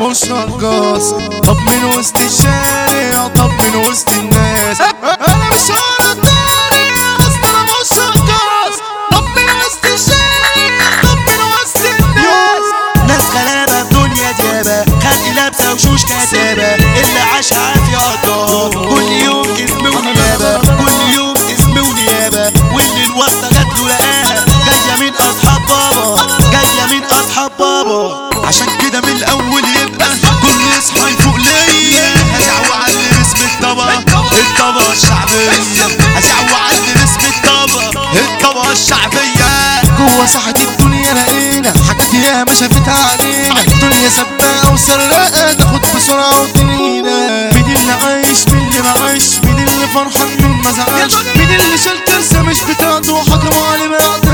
ماهوش رقاص طب من وسط الشارع طب من وسط الناس انا مش هقرا الدنيا اصل انا مش رقاص طب من وسط الشارع طب من وسط الناس ناس غلابة الدنيا ديابة خلق لابسة وشوش كتابة اللي عاش عافية قضاها كل يوم اسم ونيابة كل يوم اسم ونيابة واللي الواسطة جات له لقاها جاية من أصحاب بابا جاية من أصحاب بابا عشان كده من الاول يبقى كل يصحى يفوق ليا هزعوا على اسم الطبقة الطبقة الشعبية هزعوا على اسم الطبقة الطبقة الشعبية جوه ساحة الدنيا لقينا حاجات ياما شافتها علينا الدنيا سباقة وسراقة ناخد بسرعة وتنينا مين اللي عايش مين اللي ما عايش مين اللي فرحان مين ما زعلش مين اللي شال كارثة مش بتاعته وحكموا عليه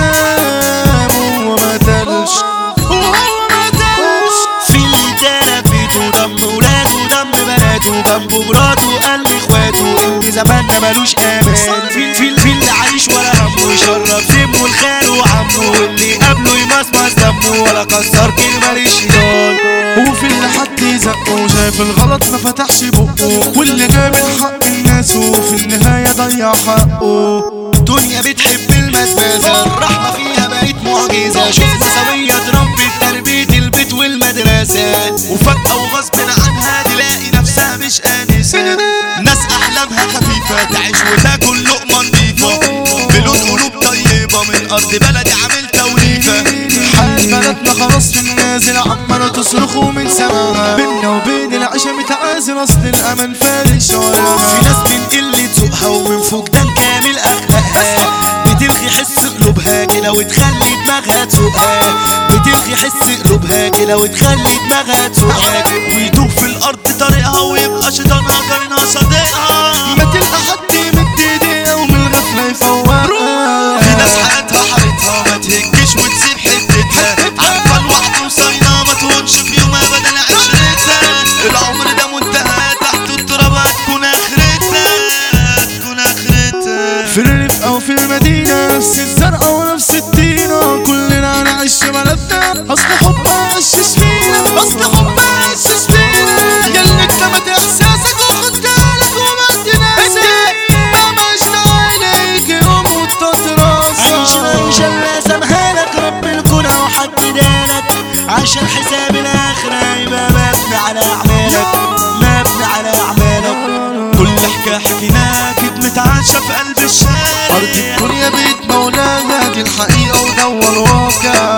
بإعدام وما تلش وهو ما تلش في اللي تانا فيته دم ولاده دم بناته جنبه مراته قلب اخواته اللي زماننا ملوش امان في في في اللي عايش ولا همه يشرب سمه لخاله وعمه واللي قبله يمصمص دمه ولا كسر كلمه للشيطان وفي اللي حد زقه شايف الغلط ما فتحش بقه واللي جاب الحق الناس وفي النهاية ضيع حقه دنيا بتحب المزازة الرحمة فيها بقت معجزة شفنا سوية تربي تربية البيت والمدرسة وفجأة وغصب عنها تلاقي نفسها مش آنسة ناس أحلامها خفيفة تعيش وتاكل لقمة نضيفة بلون قلوب طيبة من أرض بلدي عامل توليفة حال بلدنا خلاص في النازل عمالة تصرخوا من سماها بينا وبين العيشة متعازل أصل الأمل فارق شوارعها في ناس من قلة ذوقها ومن فقدان كامل أخلاقها بتلغي حس قلوبها كده وتخلي دماغها تسوقها بتلغي حس قلوبها كده وتخلي دماغها تسوقها ويدوب في الأرض طريقها ويبقى شيطانها قرنها صديقها ما تلقى حد يمد ايديها ومن الغفلة يفوقها في ناس حياتها حارتها ما تهجش وتسيب حتتها عارفة الوحدة وصاينة ما تهونش في يوم أبدا عشرتها العمر ده منتهى تحت التراب هتكون آخرتها هتكون آخرتها في الريف او في المدينة نفس الزرقاء ونفس الطينة كلنا هنعيش في بلدنا اصل حب عشش فينا اصل حب عشش فينا ياللي اكتمت احساسك وخدت بالك وما تناسك مهما اشتغل عليك يوم وطت عيش راسك العيشة اللي سامحالك رب الكون أو حد دالك عشان حساب الآخرة يبقى مبني على أعمالك مبني على أعمالك كل حكاية حكيناها كانت متعاشة في قلب الشارع ارض الدنيا بيت مولانا دي الحقيقة وده هو الواقع